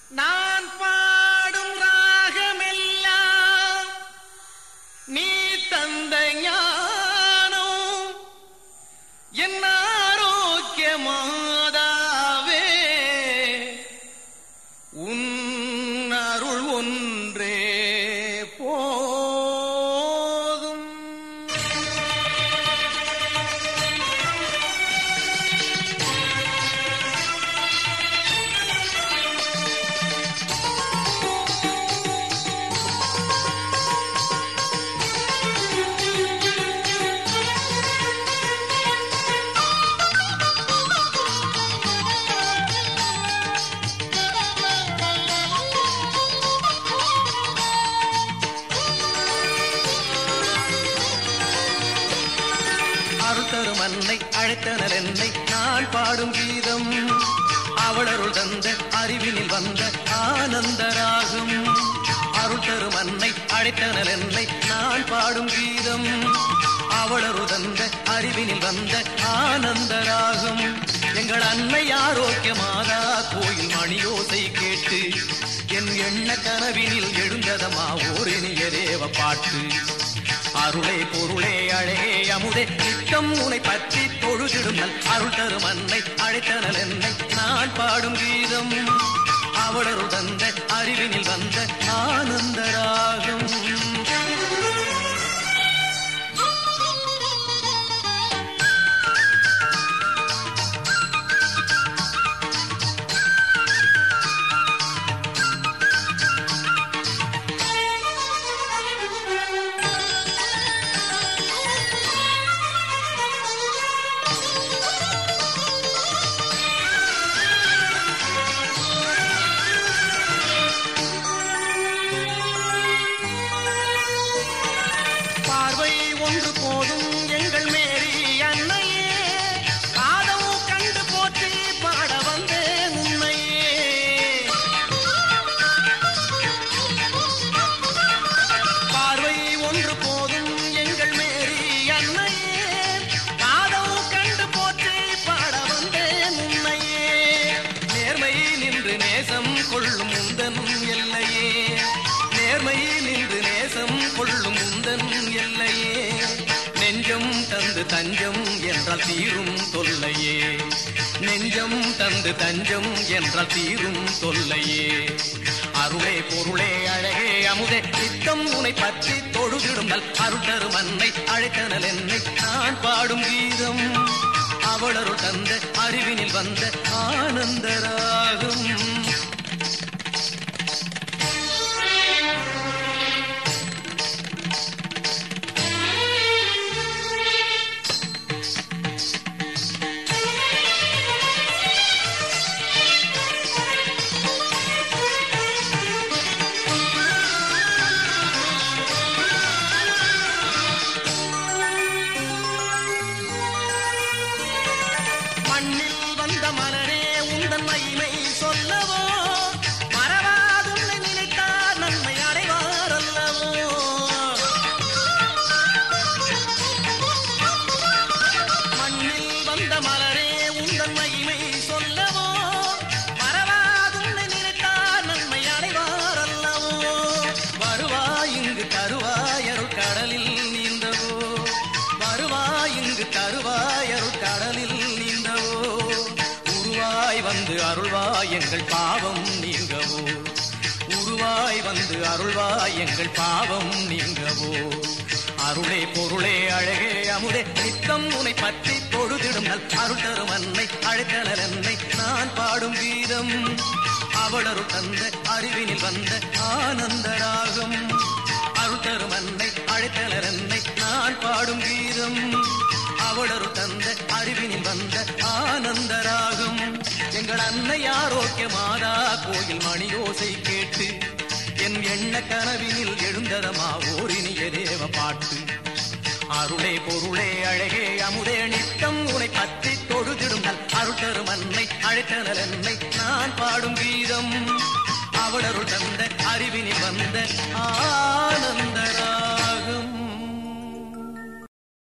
நான் பாடும் ராகமெல்லாம் நீ தந்த ஞானம் என் ஆரோக்கிய மாதாவே உன் அருள் ஒன்றே போதும் அருள் தரும் அன்னை அழைத்தனர் என்னை நான் பாடும் கீதம் அவளருள் தந்த அறிவினில் வந்த ஆனந்த ராகம் அருள் தரும் அன்னை அழைத்தனர் என்னை நான் பாடும் கீதம் அவளருள் தந்த அறிவினில் வந்த ஆனந்த ராகம் எங்கள் அன்னை ஆரோக்கிய மாதா கோயில் மணியோசை கேட்டு என் எண்ண கனவினில் எழுந்ததமா ஓரினிய தேவ பாட்டு அருளே பொருளே அழகே அமுதே நித்தம் உனை பற்றி தொழுதிடுங்கள் அருள் தரும் அன்னை அழைத்தனல் என்னை நான் பாடும் கீதம் அவளருள் தந்த அறிவினில் வந்த ஆனந்த ராகம் பார்வை ஒன்று போதும் எங்கள் மேரி அன்னையே காதம் கண்டு போற்றி பாட வந்தேன் உன்னையே பார்வை ஒன்று போதும் எங்கள் மேரி அன்னையே காதம் கண்டு போற்றி பாட வந்தேன் உன்னையே நேர்மை நின்று நேசம் கொள்ளும் முந்தன் எல்லையே நேர்மை நின்று நேசம் கொள்ளும் முந்தன் எல்லையே நெஞ்சம் தந்து தஞ்சம் என்றால் தீரும் தொல்லையே நெஞ்சம் தந்து தஞ்சம் என்றால் தீரும் தொல்லையே அருளே பொருளே அழகே அமுதே நித்தம் உனை பற்றி தொழுதிடும் நல் அருட்டரும் அன்னை அழைத்தனல் என்னை நான் பாடும் கீதம் அவளருள் தந்த அறிவினில் வந்த ஆனந்த ராகம் மண்ணில் வந்த மலரே உந்தன் மகிமை சொல்லவோ மறவாதுன்னை நினைத்தார் நன்மை அடைவார் அல்லவோ மண்ணில் வந்த மலரே உந்தன் மகிமை சொல்லவோ மறவாதுன்னை நினைத்தார் நன்மை அடைவார் அல்லவோ வருவாய் இங்கு தருவாய் அருள் கடலில் நீந்தவோ வருவாய் இங்கு தருவாய் அருள் கடலில் நீந்தவோ உருவாய் வந்து அருள்வாய் எங்கள் பாவம் நீங்கவோ உருவாய் வந்து அருள்வாய் எங்கள் பாவம் நீங்கவோ அருளே பொருளே அழகே அமுதே நித்தம் உனை பற்றி பொழுதிடும் நல் அருள் தரும் அன்னை அழைத்தனர் என்னை நான் பாடும் கீதம் அவளருள் தந்த அறிவினில் வந்த ஆனந்த ராகம் அருள் தரும் அன்னை அழைத்தனர் என்னை நான் பாடும் கீதம் அவளருள் தந்த அறிவினில் வந்த ஆனந்த ராகம் எங்கள் அன்னை ஆரோக்கிய மாதா கோயில் மணியோசை கேட்டு என் எண்ண கனவினில் எழுந்ததமா ஓரினிய தேவ பாட்டு அருளே பொருளே அழகே அமுதே நித்தம் உனை பற்றி தொழுதிடும் நல் அருள் தரும் அன்னை அழைத்தனர் என்னை நான் பாடும் கீதம் அவளருள் தந்த அறிவினில் வந்த ஆனந்த